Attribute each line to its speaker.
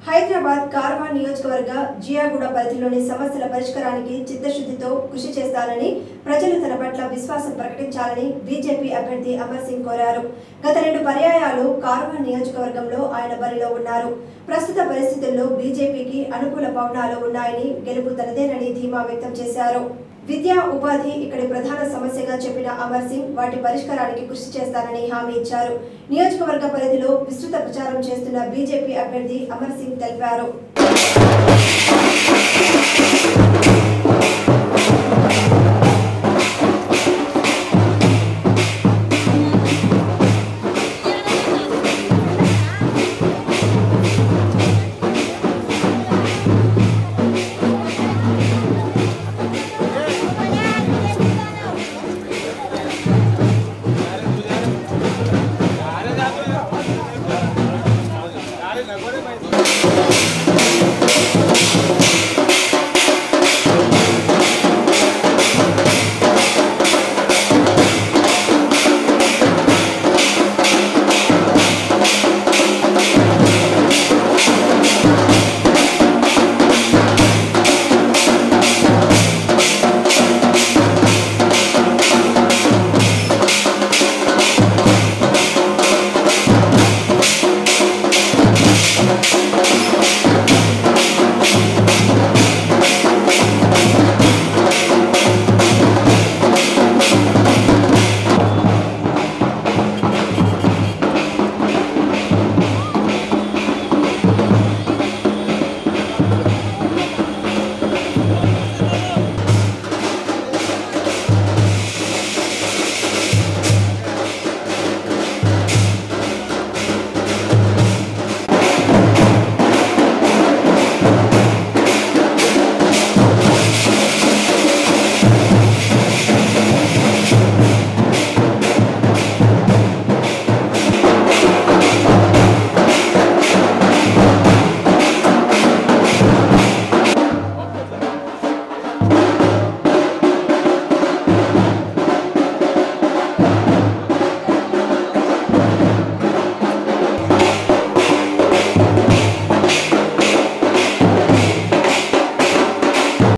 Speaker 1: హైదరాబాద్ కార్వా నియోజకవర్గ జియాగూడ పరిధిలోని సమస్యల పరిష్కారానికి చిత్తశుద్ధితో కృషి చేస్తానని ప్రజలు తన పట్ల విశ్వాసం ప్రకటించాలని బీజేపీ అభ్యర్థి అమర్ సింగ్ కోరారు గత రెండు పర్యాయాలు కార్వా నియోజకవర్గంలో ఆయన బరిలో ఉన్నారు ప్రస్తుత పరిస్థితుల్లో బీజేపీకి అనుకూల పవనాలు ఉన్నాయని గెలుపు తనదేనని ధీమా వ్యక్తం చేశారు విద్యా ఉపాధి ఇక్కడి ప్రధాన సమస్యగా చెప్పిన అమర్ సింగ్ వాటి పరిష్కారానికి కృషి చేస్తానని హామీ ఇచ్చారు నియోజకవర్గ పరిధిలో విస్తృత ప్రచారం చేస్తున్న బీజేపీ అభ్యర్థి అమర్ సింగ్ తెలిపారు